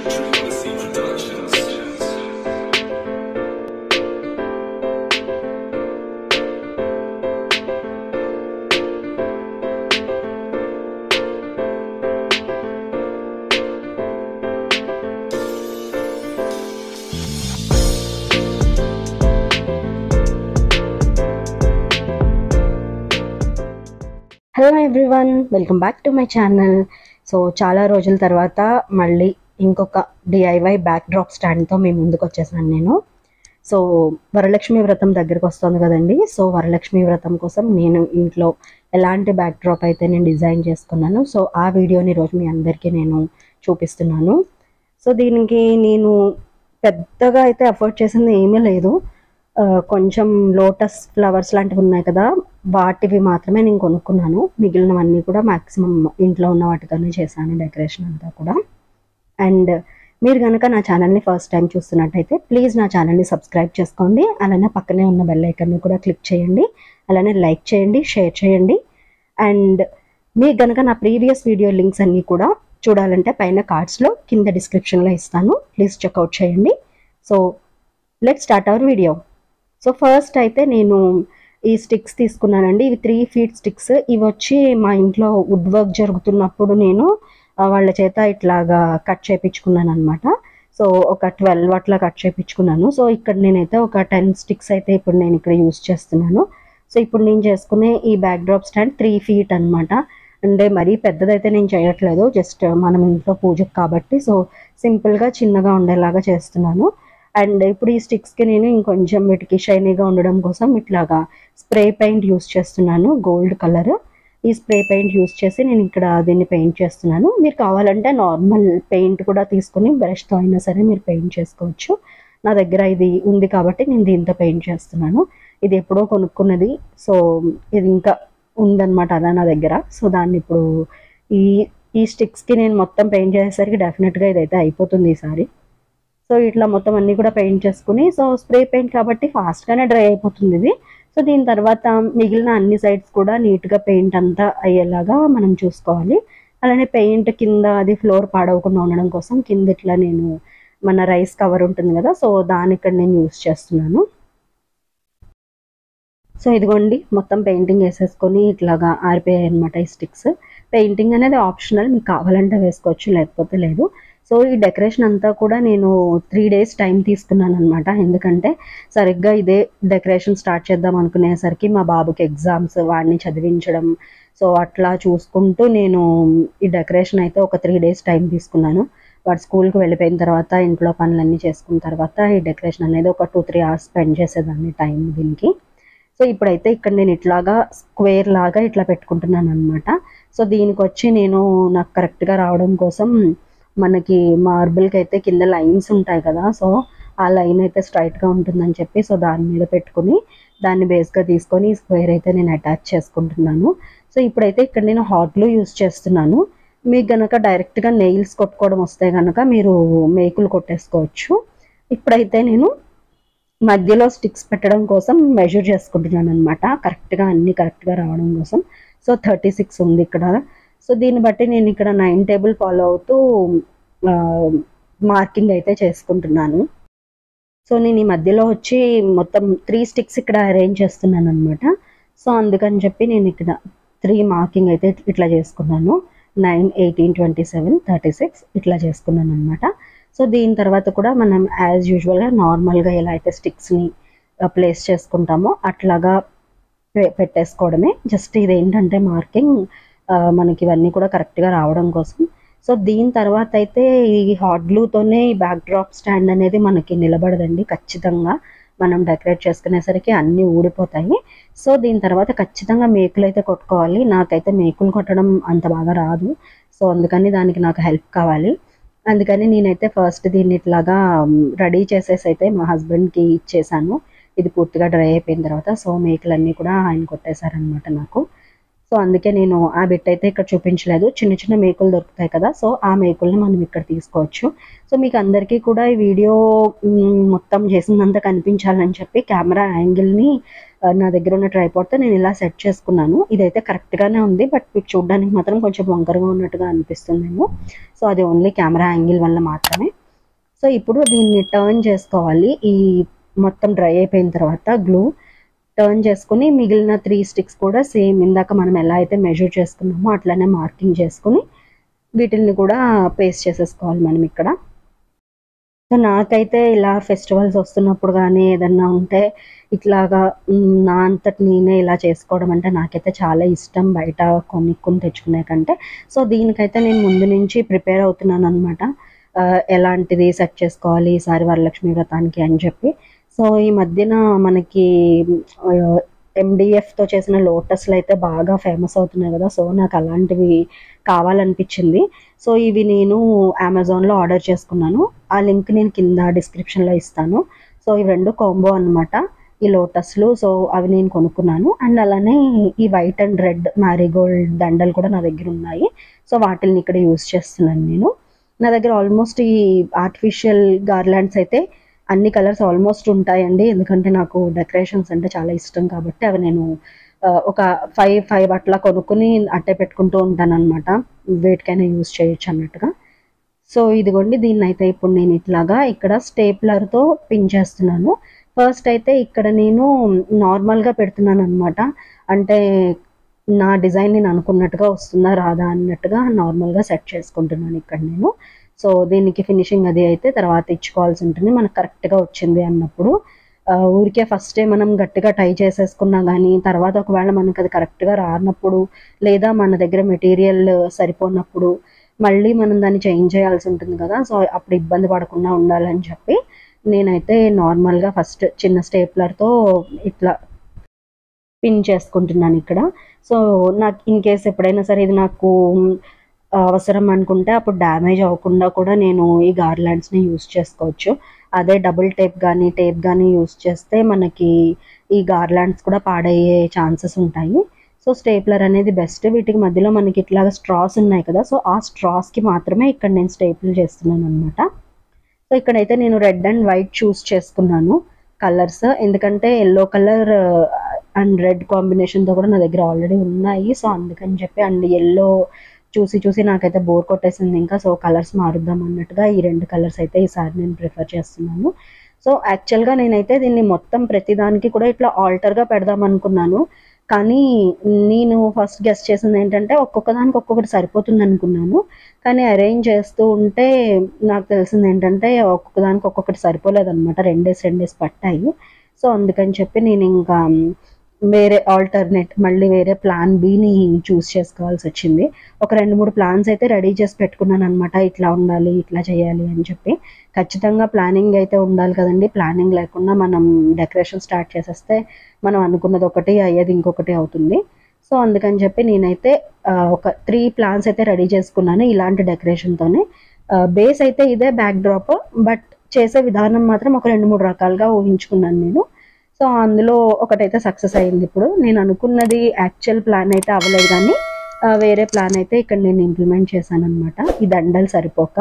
Dreamlessy Productions. Hello everyone welcome back to my channel so చాలా రోజుల తర్వాత మళ్ళీ ఇంకొక డిఐవై బ్యాక్ డ్రాప్ స్టాండ్తో మీ ముందుకు వచ్చేసాను నేను సో వరలక్ష్మి వ్రతం దగ్గరకు వస్తుంది కదండి సో వరలక్ష్మి వ్రతం కోసం నేను ఇంట్లో ఎలాంటి బ్యాక్ డ్రాప్ అయితే నేను డిజైన్ చేసుకున్నాను సో ఆ వీడియోని ఈరోజు మీ అందరికీ నేను చూపిస్తున్నాను సో దీనికి నేను పెద్దగా అయితే అఫోర్డ్ చేసింది ఏమీ లేదు ఆ, కొంచెం లోటస్ ఫ్లవర్స్ లాంటివి ఉన్నాయి కదా వాటివి మాత్రమే నేను కొనుక్కున్నాను మిగిలినవన్నీ కూడా మాక్సిమం ఇంట్లో ఉన్న వాటితోనే చేశాను డెకరేషన్ అంతా కూడా అండ్ మీరు కనుక నా ఛానల్ని ఫస్ట్ టైం చూస్తున్నట్టయితే ప్లీజ్ నా ఛానల్ని సబ్స్క్రైబ్ చేసుకోండి అలానే పక్కనే ఉన్న బెల్ ఐకన్ని కూడా క్లిక్ చేయండి అలానే లైక్ చేయండి షేర్ చేయండి అండ్ మీకు కనుక నా ప్రీవియస్ వీడియో లింక్స్ అన్నీ కూడా చూడాలంటే పైన కార్డ్స్లో కింద డిస్క్రిప్షన్లో ఇస్తాను ప్లీజ్ చెక్అవుట్ చేయండి so let start our video so first అయితే నేను ఈ స్టిక్స్ తీసుకున్నానండి ఇవి త్రీ ఫీట్ స్టిక్స్ ఇవి వచ్చి మా ఇంట్లో వుడ్ వర్క్ జరుగుతున్నప్పుడు నేను ఆ, వాళ్ళ చేత ఇట్లాగా కట్ చేయించుకున్నాను అనమాట సో ఒక ట్వెల్వ్ అట్లా కట్ చేయించుకున్నాను సో ఇక్కడ నేనైతే ఒక టెన్ స్టిక్స్ అయితే ఇప్పుడు నేను ఇక్కడ యూస్ చేస్తున్నాను సో ఇప్పుడు నేను చేసుకునే ఈ backdrop stand three feet అన్నమాట అంటే మరీ పెద్దదైతే నేను చేయట్లేదు జస్ట్ మనం ఇంట్లో పూజకు కాబట్టి సో సింపుల్గా చిన్నగా ఉండేలాగా చేస్తున్నాను అండ్ ఇప్పుడు ఈ స్టిక్స్కి నేను ఇంకొంచెం వీటికి షైనీగా ఉండడం కోసం ఇట్లాగా స్ప్రే పెయింట్ యూస్ చేస్తున్నాను గోల్డ్ కలర్ ఈ స్ప్రే పెయింట్ యూస్ చేసి నేను ఇక్కడ దీన్ని పెయింట్ చేస్తున్నాను మీరు కావాలంటే నార్మల్ పెయింట్ కూడా తీసుకుని బ్రష్తో అయినా సరే మీరు పెయింట్ చేసుకోవచ్చు నా దగ్గర ఇది ఉంది కాబట్టి నేను దీంతో పెయింట్ చేస్తున్నాను ఇది ఎప్పుడో కొనుక్కున్నది సో ఇది ఇంకా ఉందన్నమాట అలా నా దగ్గర సో దాన్ని ఇప్పుడు ఈ ఈ స్టిక్స్కి నేను మొత్తం పెయింట్ చేసేసరికి డెఫినెట్గా ఇదైతే అయిపోతుంది ఈసారి సో ఇట్లా మొత్తం అన్ని కూడా పెయింట్ చేసుకుని సో స్ప్రే పెయింట్ కాబట్టి ఫాస్ట్గానే డ్రై అయిపోతుంది ఇది సో దీని తర్వాత మిగిలిన అన్ని సైడ్స్ కూడా నీట్గా పెయింట్ అంతా అయ్యేలాగా మనం చూసుకోవాలి అలానే పెయింట్ కింద అది ఫ్లోర్ పాడవకుండా ఉండడం కోసం కింద ఇట్లా నేను మన రైస్ కవర్ ఉంటుంది కదా సో దాని ఇక్కడ నేను యూస్ చేస్తున్నాను సో ఇదిగోండి మొత్తం పెయింటింగ్ వేసేసుకొని ఇట్లాగా ఆరిపోయాయి అనమాట ఈ స్టిక్స్ పెయింటింగ్ అనేది ఆప్షనల్ మీకు కావాలంటే వేసుకోవచ్చు లేకపోతే లేదు సో ఈ డెకరేషన్ అంతా కూడా నేను త్రీ డేస్ టైం తీసుకున్నాను అనమాట ఎందుకంటే సరిగ్గా ఇదే డెకరేషన్ స్టార్ట్ చేద్దాం అనుకునేసరికి మా బాబుకి ఎగ్జామ్స్ వాడిని చదివించడం సో అట్లా చూసుకుంటూ నేను ఈ డెకరేషన్ అయితే ఒక త్రీ డేస్ టైం తీసుకున్నాను వాడు స్కూల్కి వెళ్ళిపోయిన తర్వాత ఇంట్లో పనులన్నీ చేసుకున్న తర్వాత ఈ డెకరేషన్ అనేది ఒక టూ త్రీ అవర్స్ స్పెండ్ చేసేదాన్ని టైం దీనికి సో ఇప్పుడైతే ఇక్కడ నేను ఇట్లాగా స్క్వేర్ లాగా ఇట్లా పెట్టుకుంటున్నాను అనమాట సో దీనికి వచ్చి నేను నాకు కరెక్ట్గా రావడం కోసం మనకి మార్బుల్కి అయితే కింద లైన్స్ ఉంటాయి కదా సో ఆ లైన్ అయితే స్ట్రైట్గా ఉంటుందని చెప్పి సో దాని మీద పెట్టుకుని దాన్ని బేస్గా తీసుకొని స్క్వేర్ అయితే నేను అటాచ్ చేసుకుంటున్నాను సో ఇప్పుడైతే ఇక్కడ నేను హాట్ గ్లూ యూస్ చేస్తున్నాను మీకు గనక డైరెక్ట్గా నెయిల్స్ కొట్టుకోవడం వస్తే కనుక మీరు మేకులు కొట్టేసుకోవచ్చు ఇప్పుడైతే నేను మధ్యలో స్టిక్స్ పెట్టడం కోసం మెజర్ చేసుకుంటున్నాను అనమాట కరెక్ట్గా అన్ని కరెక్ట్గా రావడం కోసం సో థర్టీ సిక్స్ ఉంది ఇక్కడ సో దీన్ని బట్టి నేను ఇక్కడ నైన్ టేబుల్ ఫాలో అవుతూ మార్కింగ్ అయితే చేసుకుంటున్నాను సో నేను ఈ మధ్యలో వచ్చి మొత్తం త్రీ స్టిక్స్ ఇక్కడ అరేంజ్ చేస్తున్నాను అనమాట సో అందుకని చెప్పి నేను ఇక్కడ త్రీ మార్కింగ్ అయితే ఇట్లా చేసుకున్నాను nine eighteen twenty seven thirty six ఇట్లా చేసుకున్నాను అనమాట సో దీని తర్వాత కూడా మనం యాజ్ యూజువల్గా నార్మల్గా ఎలా అయితే స్టిక్స్ని ప్లేస్ చేసుకుంటామో అట్లాగా పె- పెట్టేసుకోవడమే జస్ట్ ఇది ఏంటంటే మార్కింగ్ మనకి ఇవన్నీ కూడా కరెక్ట్గా రావడం కోసం సో దీని తర్వాత అయితే ఈ హాట్ గ్లూతోనే ఈ బ్యాక్ డ్రాప్ స్టాండ్ అనేది మనకి నిలబడదండి ఖచ్చితంగా మనం డెకరేట్ చేసుకునేసరికి అన్నీ ఊడిపోతాయి సో దీని తర్వాత ఖచ్చితంగా మేకులు అయితే కొట్టుకోవాలి నాకైతే మేకులు కొట్టడం అంత బాగా రాదు సో అందుకని దానికి నాకు హెల్ప్ కావాలి అందుకని నేనైతే ఫస్ట్ దీన్ని ఇట్లాగా రెడీ చేసేసి అయితే మా హస్బెండ్కి ఇచ్చేసాను ఇది పూర్తిగా డ్రై అయిపోయిన తర్వాత సో మేకులన్నీ కూడా ఆయన కొట్టేశారనమాట నాకు సో అందుకే నేను ఆ బిట్ అయితే ఇక్కడ చూపించలేదు చిన్న చిన్న మేకులు దొరుకుతాయి కదా సో ఆ మేకుల్ని మనం ఇక్కడ తీసుకోవచ్చు సో మీకు అందరికీ కూడా ఈ వీడియో మ్, మొత్తం చేసిందంతా కనిపించాలని చెప్పి కెమెరా యాంగిల్ని ఆ, నా దగ్గర ఉన్న ట్రైపాడ్తో నేను ఇలా సెట్ చేసుకున్నాను ఇదైతే కరెక్ట్గానే ఉంది బట్ మీకు చూడడానికి మాత్రం కొంచెం వంకరగా ఉన్నట్టుగా అనిపిస్తుందేమో సో అది ఓన్లీ కెమెరా యాంగిల్ వల్ల మాత్రమే సో ఇప్పుడు దీన్ని టర్న్ చేసుకోవాలి ఈ మొత్తం డ్రై అయిపోయిన తర్వాత గ్లూ టర్న్ చేసుకుని మిగిలిన త్రీ స్టిక్స్ కూడా సేమ్ ఇందాక మనం ఎలా అయితే మెజర్ చేసుకున్నామో అట్లనే మార్కింగ్ చేసుకుని వీటిల్ని కూడా పేస్ట్ చేసేసుకోవాలి మనం ఇక్కడ సో నాకైతే ఇలా ఫెస్టివల్స్ వస్తున్నప్పుడు కానీ ఏదన్నా ఉంటే ఇట్లాగా మ్, నా అంతటి నేనే ఇలా చేసుకోవడం అంటే నాకైతే చాలా ఇష్టం బయట కొనుక్కొని తెచ్చుకునే కంటే సో దీనికైతే నేను ముందు నుంచి ప్రిపేర్ అవుతున్నాను అనమాట ఎలాంటిది సెట్ చేసుకోవాలి ఈసారి వరలక్ష్మి వ్రతానికి అని చెప్పి సో ఈ మధ్యన మనకి ఎండిఎఫ్తో చేసిన లోటస్లు అయితే బాగా ఫేమస్ అవుతున్నాయి కదా సో నాకు అలాంటివి కావాలనిపించింది సో ఇవి నేను అమెజాన్లో ఆర్డర్ చేసుకున్నాను ఆ లింక్ నేను కింద డిస్క్రిప్షన్లో ఇస్తాను సో ఇవి రెండు కాంబో అన్నమాట ఈ లోటస్లు సో అవి నేను కొనుక్కున్నాను అండ్ అలానే ఈ వైట్ అండ్ రెడ్ మ్యారీగోల్డ్ దండలు కూడా నా దగ్గర ఉన్నాయి సో వాటిని ఇక్కడ యూస్ చేస్తున్నాను నేను నా దగ్గర ఆల్మోస్ట్ ఈ ఆర్టిఫిషియల్ గార్లాండ్స్ అయితే అన్ని కలర్స్ ఆల్మోస్ట్ ఉంటాయండి ఎందుకంటే నాకు డెకరేషన్స్ అంటే చాలా ఇష్టం కాబట్టి అవి నేను ఆ, ఒక ఫైవ్ ఫైవ్ అట్లా కొనుక్కుని అట్టే పెట్టుకుంటూ ఉంటాను అనమాట వేటికైనా యూజ్ చేయొచ్చు అన్నట్టుగా సో ఇదిగోండి దీన్ని అయితే ఇప్పుడు నేను ఇట్లాగా ఇక్కడ స్టేప్లర్తో పిన్ చేస్తున్నాను ఫస్ట్ అయితే ఇక్కడ నేను నార్మల్గా పెడుతున్నాను అనమాట అంటే నా డిజైన్ నేను అనుకున్నట్టుగా వస్తుందా రాదా అన్నట్టుగా నార్మల్గా సెట్ చేసుకుంటున్నాను ఇక్కడ నేను సో దీనికి ఫినిషింగ్ అది అయితే తర్వాత ఇచ్చుకోవాల్సి ఉంటుంది మనకు కరెక్ట్గా వచ్చింది అన్నప్పుడు ఆ, ఊరికే ఫస్టే మనం గట్టిగా టై చేసేసుకున్నా కానీ తర్వాత ఒకవేళ మనకు అది కరెక్ట్గా రానప్పుడు లేదా మన దగ్గర మెటీరియల్ సరిపోనప్పుడు మళ్ళీ మనం దాన్ని చేంజ్ చేయాల్సి ఉంటుంది కదా సో అప్పుడు ఇబ్బంది పడకుండా ఉండాలని చెప్పి నేనైతే నార్మల్గా ఫస్ట్ చిన్న స్టేప్లర్తో ఇట్లా పిన్ చేసుకుంటున్నాను ఇక్కడ సో నాకు ఇన్ కేస్ ఎప్పుడైనా సరే ఇది నాకు అవసరం అనుకుంటే అప్పుడు డ్యామేజ్ అవ్వకుండా కూడా నేను ఈ గార్లాండ్స్ని యూస్ చేసుకోవచ్చు అదే డబుల్ టేప్ కానీ టేప్ కానీ యూస్ చేస్తే మనకి ఈ గార్లాండ్స్ కూడా పాడయ్యే ఛాన్సెస్ ఉంటాయి సో స్టేప్లర్ అనేది బెస్ట్ వీటికి మధ్యలో మనకి ఇట్లాగా స్ట్రాస్ ఉన్నాయి కదా సో ఆ స్ట్రాస్కి మాత్రమే ఇక్కడ నేను స్టేపుల్ చేస్తున్నాను అనమాట సో ఇక్కడైతే నేను రెడ్ అండ్ వైట్ చూస్ చేసుకున్నాను కలర్స్ ఎందుకంటే ఎల్లో కలర్ అండ్ రెడ్ కాంబినేషన్తో కూడా నా దగ్గర ఆల్రెడీ ఉన్నాయి సో అందుకని చెప్పి అండ్ ఎల్లో చూసి చూసి నాకైతే బోర్ కొట్టేసింది ఇంకా సో కలర్స్ మారుద్దాం అన్నట్టుగా ఈ రెండు కలర్స్ అయితే ఈసారి నేను ప్రిఫర్ చేస్తున్నాను సో యాక్చువల్గా నేనైతే దీన్ని మొత్తం ప్రతిదానికి కూడా ఇట్లా ఆల్టర్గా పెడదాం అనుకున్నాను కానీ నేను ఫస్ట్ గెస్ట్ చేసింది ఏంటంటే ఒక్కొక్క దానికి ఒక్కొక్కటి సరిపోతుంది అనుకున్నాను కానీ అరేంజ్ చేస్తూ ఉంటే నాకు తెలిసింది ఏంటంటే ఒక్కొక్క దానికి ఒక్కొక్కటి సరిపోలేదన్నమాట రెండేసి రెండేసి పట్టాయి సో అందుకని చెప్పి నేను ఇంకా వేరే ఆల్టర్నేట్ మళ్ళీ వేరే ప్లాన్ బిని చూస్ చేసుకోవాల్సి వచ్చింది ఒక రెండు మూడు ప్లాన్స్ అయితే రెడీ చేసి పెట్టుకున్నాను అనమాట ఇట్లా ఉండాలి ఇట్లా చేయాలి అని చెప్పి ఖచ్చితంగా ప్లానింగ్ అయితే ఉండాలి కదండి ప్లానింగ్ లేకుండా మనం డెకరేషన్ స్టార్ట్ చేసేస్తే మనం అనుకున్నది ఒకటి అయ్యేది ఇంకొకటి అవుతుంది సో అందుకని చెప్పి నేనైతే ఆ, ఒక త్రీ ప్లాన్స్ అయితే రెడీ చేసుకున్నాను ఇలాంటి డెకరేషన్తోనే బేస్ అయితే ఇదే బ్యాక్ డ్రాప్ బట్ చేసే విధానం మాత్రం ఒక రెండు మూడు రకాలుగా ఊహించుకున్నాను నేను సో అందులో ఒకటైతే సక్సెస్ అయింది ఇప్పుడు నేను అనుకున్నది యాక్చువల్ ప్లాన్ అయితే అవ్వలేదు కానీ ఆ, వేరే ప్లాన్ అయితే ఇక్కడ నేను ఇంప్లిమెంట్ చేశాను అనమాట ఈ దండలు సరిపోక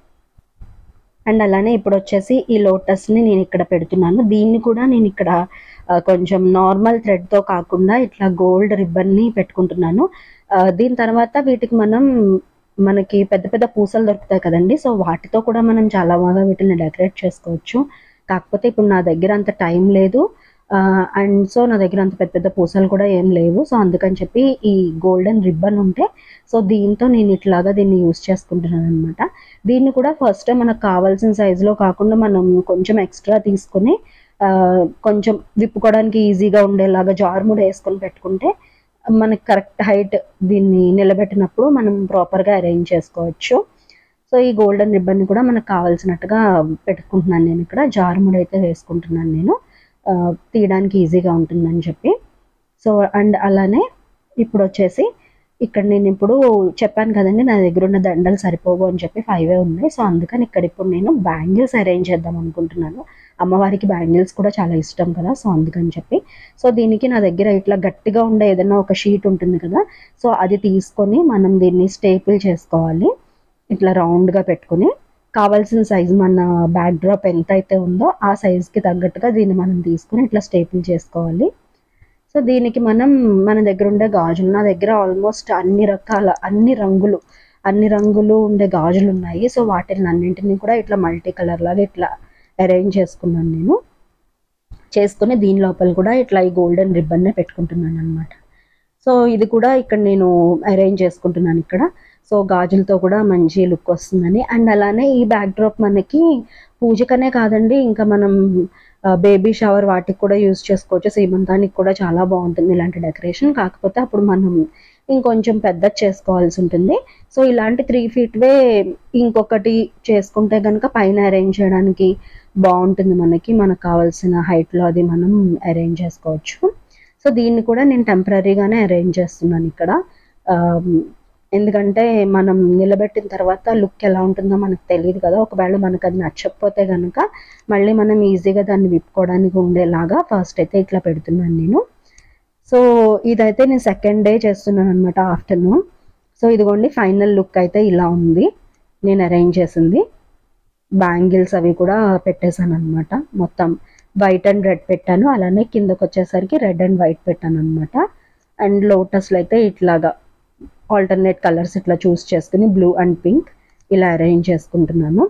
అండ్ అలానే ఇప్పుడు వచ్చేసి ఈ లోటస్ని నేను ఇక్కడ పెడుతున్నాను దీన్ని కూడా నేను ఇక్కడ ఆ, కొంచెం నార్మల్ థ్రెడ్తో కాకుండా ఇట్లా గోల్డ్ రిబ్బన్ని పెట్టుకుంటున్నాను ఆ, దీని తర్వాత వీటికి మనం మనకి పెద్ద పెద్ద పూసలు దొరుకుతాయి కదండి సో వాటితో కూడా మనం చాలా బాగా వీటిని డెకరేట్ చేసుకోవచ్చు కాకపోతే ఇప్పుడు నా దగ్గర అంత టైం లేదు అండ్ సో నా దగ్గర అంత పెద్ద పెద్ద పూసలు కూడా ఏం లేవు సో అందుకని చెప్పి ఈ గోల్డెన్ రిబ్బన్ ఉంటే సో దీంతో నేను ఇట్లాగా దీన్ని యూస్ చేసుకుంటున్నాను అనమాట దీన్ని కూడా ఫస్ట్ మనకు కావాల్సిన సైజులో కాకుండా మనం కొంచెం ఎక్స్ట్రా తీసుకొని ఆ, కొంచెం విప్పుకోవడానికి ఈజీగా ఉండేలాగా జార్ముడ్ వేసుకొని పెట్టుకుంటే మనకి కరెక్ట్ హైట్ దీన్ని నిలబెట్టినప్పుడు మనం ప్రాపర్గా అరేంజ్ చేసుకోవచ్చు సో ఈ గోల్డెన్ రిబ్బన్ని కూడా మనకు కావాల్సినట్టుగా పెట్టుకుంటున్నాను నేను ఇక్కడ జారుముడు అయితే వేసుకుంటున్నాను నేను ఆ, తీయడానికి ఈజీగా ఉంటుందని చెప్పి సో అండ్ అలానే ఇప్పుడు వచ్చేసి ఇక్కడ నేను ఇప్పుడు చెప్పాను కదండి నా దగ్గర ఉన్న దండలు సరిపోవు అని చెప్పి ఫైవే ఉన్నాయి సో అందుకని ఇక్కడ ఇప్పుడు నేను బ్యాంగిల్స్ అరేంజ్ చేద్దాం అనుకుంటున్నాను అమ్మవారికి బ్యాంగిల్స్ కూడా చాలా ఇష్టం కదా సో అందుకని చెప్పి సో దీనికి నా దగ్గర ఇట్లా గట్టిగా ఉండే ఏదైనా ఒక షీట్ ఉంటుంది కదా సో అది తీసుకొని మనం దీన్ని స్టేపుల్ చేసుకోవాలి ఇట్లా రౌండ్గా పెట్టుకుని కావాల్సిన సైజు మన బ్యాక్ డ్రాప్ ఎంత అయితే ఉందో ఆ సైజ్కి తగ్గట్టుగా దీన్ని మనం తీసుకొని ఇట్లా స్టేపుల్ చేసుకోవాలి సో దీనికి మనం మన దగ్గర ఉండే గాజులు నా దగ్గర ఆల్మోస్ట్ అన్ని రకాల అన్ని రంగులు అన్ని రంగులు ఉండే గాజులు ఉన్నాయి సో వాటిని అన్నింటినీ కూడా ఇట్లా మల్టీ కలర్ లాగా ఇట్లా అరేంజ్ చేసుకున్నాను నేను చేసుకుని దీని లోపల కూడా ఇట్లా ఈ గోల్డెన్ రిబ్బన్నే పెట్టుకుంటున్నాను అనమాట సో ఇది కూడా ఇక్కడ నేను అరేంజ్ చేసుకుంటున్నాను ఇక్కడ సో గాజులతో కూడా మంచి లుక్ వస్తుందని అండ్ అలానే ఈ బ్యాక్ డ్రాప్ మనకి పూజకనే కాదండి ఇంకా మనం బేబీ షవర్ వాటికి కూడా యూజ్ చేసుకోవచ్చు సీమంతానికి కూడా చాలా బాగుంటుంది ఇలాంటి డెకరేషన్ కాకపోతే అప్పుడు మనం ఇంకొంచెం పెద్ద చేసుకోవాల్సి ఉంటుంది సో ఇలాంటి త్రీ ఫీట్ వే ఇంకొకటి చేసుకుంటే కనుక పైన అరేంజ్ చేయడానికి బాగుంటుంది మనకి మనకు కావాల్సిన హైట్లో అది మనం అరేంజ్ చేసుకోవచ్చు సో దీన్ని కూడా నేను టెంపరీగానే అరేంజ్ చేస్తున్నాను ఇక్కడ ఆమ్, ఎందుకంటే మనం నిలబెట్టిన తర్వాత లుక్ ఎలా ఉంటుందో మనకు తెలియదు కదా ఒకవేళ మనకు అది నచ్చకపోతే కనుక మళ్ళీ మనం ఈజీగా దాన్ని విప్పుకోవడానికి ఉండేలాగా ఫస్ట్ అయితే ఇట్లా పెడుతున్నాను నేను సో ఇదైతే నేను సెకండ్ డే చేస్తున్నాను అనమాట ఆఫ్టర్నూన్ సో ఇదిగోండి ఫైనల్ లుక్ అయితే ఇలా ఉంది నేను అరేంజ్ చేసింది బ్యాంగిల్స్ అవి కూడా పెట్టేశాను అనమాట మొత్తం వైట్ అండ్ రెడ్ పెట్టాను అలానే కిందకు వచ్చేసరికి రెడ్ అండ్ వైట్ పెట్టాను అనమాట అండ్ లోటస్లో అయితే ఇట్లాగా ఆల్టర్నేట్ కలర్స్ ఇట్లా చూస్ చేసుకుని బ్లూ అండ్ పింక్ ఇలా అరేంజ్ చేసుకుంటున్నాను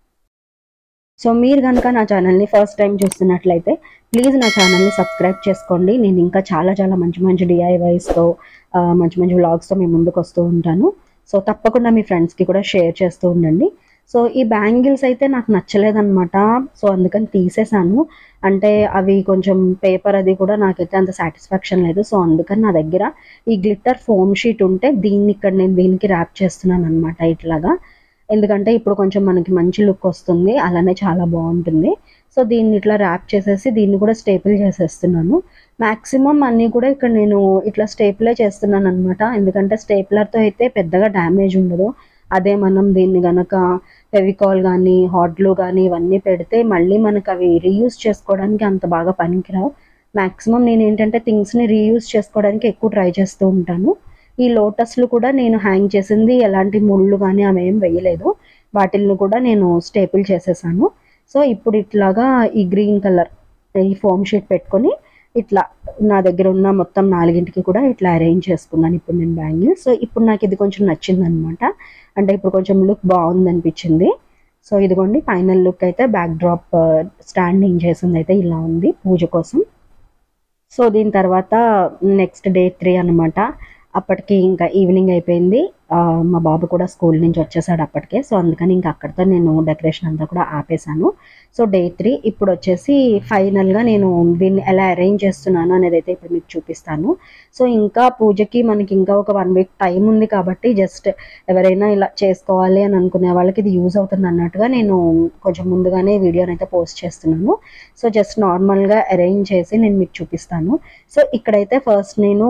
సో మీరు కనుక నా ఛానల్ని ఫస్ట్ టైం చూస్తున్నట్లయితే ప్లీజ్ నా ఛానల్ని సబ్స్క్రైబ్ చేసుకోండి నేను ఇంకా చాలా చాలా మంచి మంచి డిఐవైస్తో మంచి మంచి వ్లాగ్స్తో మేము ముందుకు వస్తూ ఉంటాను సో తప్పకుండా మీ ఫ్రెండ్స్కి కూడా షేర్ చేస్తూ ఉండండి సో ఈ బ్యాంగిల్స్ అయితే నాకు నచ్చలేదన్నమాట సో అందుకని తీసేసాను అంటే అవి కొంచెం పేపర్ అది కూడా నాకైతే అంత సాటిస్ఫాక్షన్ లేదు సో అందుకని నా దగ్గర ఈ గ్లిట్టర్ ఫోమ్ షీట్ ఉంటే దీన్ని ఇక్కడ నేను దీనికి ర్యాప్ చేస్తున్నాను అనమాట ఇట్లాగా ఎందుకంటే ఇప్పుడు కొంచెం మనకి మంచి లుక్ వస్తుంది అలానే చాలా బాగుంటుంది సో దీన్ని ఇట్లా ర్యాప్ చేసేసి దీన్ని కూడా స్టేపుల్ చేసేస్తున్నాను మ్యాక్సిమం అన్నీ కూడా ఇక్కడ నేను ఇట్లా స్టేపులే చేస్తున్నాను అనమాట ఎందుకంటే స్టేపులర్తో అయితే పెద్దగా డ్యామేజ్ ఉండదు అదే మనం దీన్ని గనక ఫెవికాల్ కానీ హాట్ గ్లూ కానీ ఇవన్నీ పెడితే మళ్ళీ మనకు అవి రీయూస్ చేసుకోవడానికి అంత బాగా పనికిరావు మ్యాక్సిమం నేను ఏంటంటే థింగ్స్ని రీయూస్ చేసుకోవడానికి ఎక్కువ ట్రై చేస్తూ ఉంటాను ఈ లోటస్లు కూడా నేను హ్యాంగ్ చేసింది ఎలాంటి ముళ్ళు కానీ అవి ఏం వేయలేదు వాటిల్ని కూడా నేను స్టేపుల్ చేసేసాను సో ఇప్పుడు ఇట్లాగా ఈ గ్రీన్ కలర్ ఈ ఫోమ్ షీట్ పెట్టుకొని ఇట్లా నా దగ్గర ఉన్న మొత్తం నాలుగింటికి కూడా ఇట్లా అరేంజ్ చేసుకున్నాను ఇప్పుడు నేను బ్యాంగిల్ సో ఇప్పుడు నాకు ఇది కొంచెం నచ్చింది అనమాట అంటే ఇప్పుడు కొంచెం లుక్ బాగుంది అనిపించింది సో ఇదిగోండి ఫైనల్ లుక్ అయితే బ్యాక్ డ్రాప్ స్టాండింగ్ చేసింది అయితే ఇలా ఉంది పూజ కోసం సో దీని తర్వాత నెక్స్ట్ డే త్రీ అనమాట అప్పటికి ఇంకా ఈవినింగ్ అయిపోయింది ఆ, మా బాబు కూడా స్కూల్ నుంచి వచ్చేసాడు అప్పటికే సో అందుకని ఇంకా అక్కడితో నేను డెకరేషన్ అంతా కూడా ఆపేశాను సో డే త్రీ ఇప్పుడు వచ్చేసి ఫైనల్గా నేను దీన్ని ఎలా అరేంజ్ చేస్తున్నాను అనేది అయితే ఇప్పుడు మీకు చూపిస్తాను సో ఇంకా పూజకి మనకి ఇంకా ఒక వన్ వీక్ టైం ఉంది కాబట్టి జస్ట్ ఎవరైనా ఇలా చేసుకోవాలి అని అనుకునే వాళ్ళకి ఇది యూజ్ అవుతుంది అన్నట్టుగా నేను కొంచెం ముందుగానే వీడియోని అయితే పోస్ట్ చేస్తున్నాను సో జస్ట్ నార్మల్గా అరేంజ్ చేసి నేను మీకు చూపిస్తాను సో ఇక్కడైతే ఫస్ట్ నేను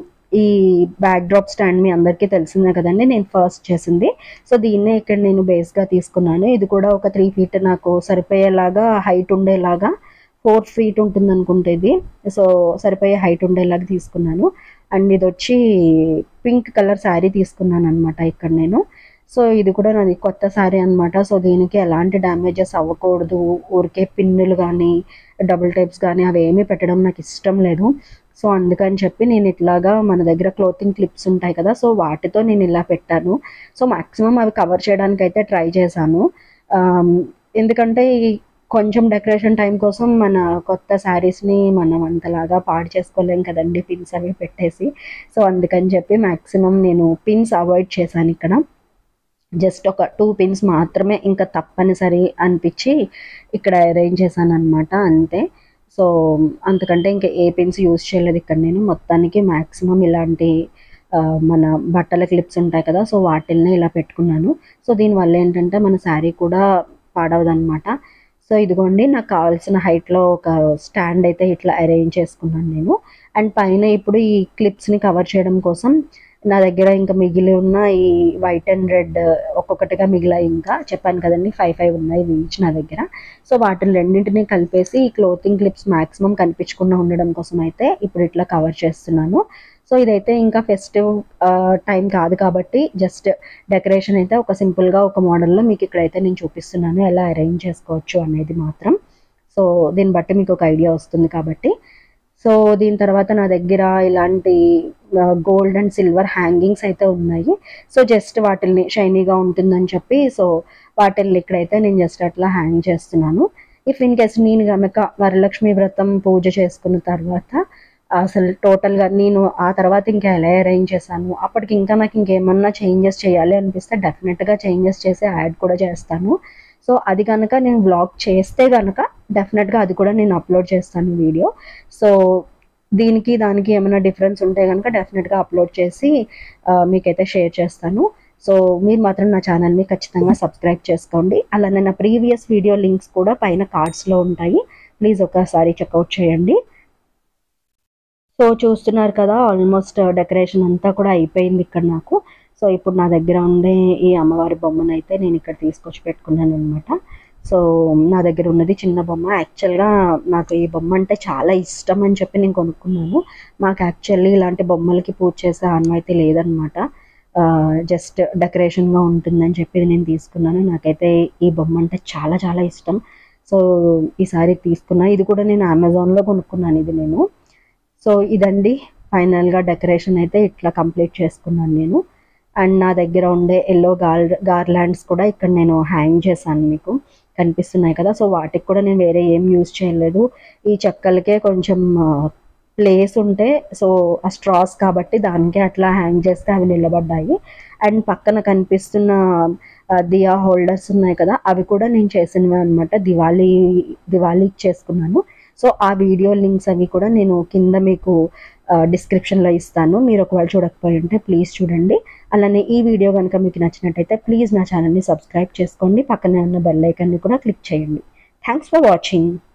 ఈ బ్యాక్ డ్రాప్ స్టాండ్ మీ అందరికీ తెలిసిందే కదండి నేను ఫస్ట్ చేసింది సో దీన్నే ఇక్కడ నేను బేస్గా తీసుకున్నాను ఇది కూడా ఒక త్రీ ఫీట్ నాకు సరిపోయేలాగా హైట్ ఉండేలాగా ఫోర్ ఫీట్ ఉంటుంది అనుకుంటే ఇది సో సరిపోయే హైట్ ఉండేలాగా తీసుకున్నాను అండ్ ఇది వచ్చి పింక్ కలర్ శారీ తీసుకున్నాను అనమాట ఇక్కడ నేను సో ఇది కూడా నాది కొత్త శారీ అనమాట సో దీనికి ఎలాంటి డ్యామేజెస్ అవ్వకూడదు ఊరికే పిన్నులు కానీ డబుల్ టైప్స్ కానీ అవి ఏమీ పెట్టడం నాకు ఇష్టం లేదు సో అందుకని చెప్పి నేను ఇట్లాగా మన దగ్గర క్లోతింగ్ క్లిప్స్ ఉంటాయి కదా సో వాటితో నేను ఇలా పెట్టాను సో మాక్సిమం అవి కవర్ చేయడానికి అయితే ట్రై చేశాను ఆమ్, ఎందుకంటే ఈ కొంచెం డెకరేషన్ టైం కోసం మన కొత్త శారీస్ని మనం అంతలాగా పాడు చేసుకోలేం కదండి పిన్స్ అవి పెట్టేసి సో అందుకని చెప్పి మాక్సిమం నేను పిన్స్ అవాయిడ్ చేశాను ఇక్కడ జస్ట్ ఒక టూ పిన్స్ మాత్రమే ఇంకా తప్పనిసరి అనిపించి ఇక్కడ అరేంజ్ చేశాను అనమాట అంతే సో అంతకంటే ఇంకా ఏ పిన్స్ యూజ్ చేయలేదు ఇక్కడ నేను మొత్తానికి మ్యాక్సిమం ఇలాంటి ఆ, మన బట్టల క్లిప్స్ ఉంటాయి కదా సో వాటిల్ని ఇలా పెట్టుకున్నాను సో దీనివల్ల ఏంటంటే మన శారీ కూడా పాడవదనమాట సో ఇదిగోండి నాకు కావాల్సిన హైట్లో ఒక స్టాండ్ అయితే ఇట్లా అరేంజ్ చేసుకున్నాను నేను అండ్ పైన ఇప్పుడు ఈ క్లిప్స్ని కవర్ చేయడం కోసం నా దగ్గర ఇంకా మిగిలి ఉన్న ఈ వైట్ అండ్ రెడ్ ఒక్కొక్కటిగా మిగిలాయి ఇంకా చెప్పాను కదండి ఫైవ్ ఫైవ్ ఉన్నాయి ఈచ్ నా దగ్గర సో వాటిని రెండింటిని కలిపేసి ఈ క్లోతింగ్ క్లిప్స్ మాక్సిమం కనిపించకుండా ఉండడం కోసం అయితే ఇప్పుడు ఇట్లా కవర్ చేస్తున్నాను సో ఇదైతే ఇంకా ఫెస్టివ్ టైం కాదు కాబట్టి జస్ట్ డెకరేషన్ అయితే ఒక సింపుల్గా ఒక మోడల్లో మీకు ఇక్కడైతే నేను చూపిస్తున్నాను ఎలా అరేంజ్ చేసుకోవచ్చు అనేది మాత్రం సో దీన్ని బట్టి మీకు ఒక ఐడియా వస్తుంది కాబట్టి సో దీని తర్వాత నా దగ్గర ఇలాంటి గోల్డ్ అండ్ సిల్వర్ హ్యాంగింగ్స్ అయితే ఉన్నాయి సో జస్ట్ వాటిల్ని షైనీగా ఉంటుందని చెప్పి సో వాటిల్ని ఇక్కడైతే నేను జస్ట్ అట్లా హ్యాంగ్ చేస్తున్నాను ఇఫ్ ఇన్ కేస్ నేను కనుక వరలక్ష్మి వ్రతం పూజ చేసుకున్న తర్వాత అసలు టోటల్గా నేను ఆ తర్వాత ఇంకా ఎలా అరేంజ్ చేశాను అప్పటికి ఇంకా నాకు ఇంకేమన్నా చేంజెస్ చేయాలి అనిపిస్తే డెఫినెట్గా చేంజెస్ చేసి యాడ్ కూడా చేస్తాను సో అది కనుక నేను బ్లాగ్ చేస్తే కనుక డెఫినెట్గా అది కూడా నేను అప్లోడ్ చేస్తాను వీడియో సో దీనికి దానికి ఏమైనా డిఫరెన్స్ ఉంటే కనుక డెఫినెట్గా అప్లోడ్ చేసి ఆ, మీకైతే షేర్ చేస్తాను సో మీరు మాత్రం నా ఛానల్ని ఖచ్చితంగా సబ్స్క్రైబ్ చేసుకోండి అలానే నా ప్రీవియస్ వీడియో లింక్స్ కూడా పైన కార్డ్స్లో ఉంటాయి ప్లీజ్ ఒకసారి చెక్అవుట్ చేయండి సో చూస్తున్నారు కదా ఆల్మోస్ట్ డెకరేషన్ అంతా కూడా అయిపోయింది ఇక్కడ నాకు సో ఇప్పుడు నా దగ్గర ఉండే ఈ అమ్మవారి బొమ్మను అయితే నేను ఇక్కడ తీసుకొచ్చి పెట్టుకున్నాను అనమాట సో నా దగ్గర ఉన్నది చిన్న బొమ్మ యాక్చువల్గా నాకు ఈ బొమ్మ అంటే చాలా ఇష్టం అని చెప్పి నేను కొనుక్కున్నాను మాకు యాక్చువల్లీ ఇలాంటి బొమ్మలకి పూజ చేసే ఆన్వైతే లేదనమాట జస్ట్ డెకరేషన్గా ఉంటుందని చెప్పి ఇది నేను తీసుకున్నాను నాకైతే ఈ బొమ్మ అంటే చాలా చాలా ఇష్టం సో ఈసారి తీసుకున్నా ఇది కూడా నేను అమెజాన్లో కొనుక్కున్నాను ఇది నేను సో ఇదండి ఫైనల్గా డెకరేషన్ అయితే ఇట్లా కంప్లీట్ చేసుకున్నాను నేను అండ్ నా దగ్గర ఉండే ఎల్లో గార్ గార్లాండ్స్ కూడా ఇక్కడ నేను హ్యాంగ్ చేశాను మీకు కనిపిస్తున్నాయి కదా సో వాటికి కూడా నేను వేరే ఏం యూజ్ చేయలేదు ఈ చెక్కలకే కొంచెం ప్లేస్ ఉంటే సో ఆ స్ట్రాస్ కాబట్టి దానికే అట్లా హ్యాంగ్ చేస్తే అవి నిలబడ్డాయి అండ్ పక్కన కనిపిస్తున్న ఆ, దియా హోల్డర్స్ ఉన్నాయి కదా అవి కూడా నేను చేసినవి అనమాట దివాళీ దివాళీకి చేసుకున్నాను సో ఆ వీడియో లింక్స్ అవి కూడా నేను కింద మీకు డిస్క్రిప్షన్లో ఇస్తాను మీరు ఒకవేళ చూడకపోయి ఉంటే ప్లీజ్ చూడండి అలానే ఈ వీడియో కనుక మీకు నచ్చినట్టయితే ప్లీజ్ నా ఛానల్ని సబ్స్క్రైబ్ చేసుకోండి పక్కనే ఉన్న బెల్ ఐకాన్ని కూడా క్లిక్ చేయండి థ్యాంక్స్ ఫర్ వాచింగ్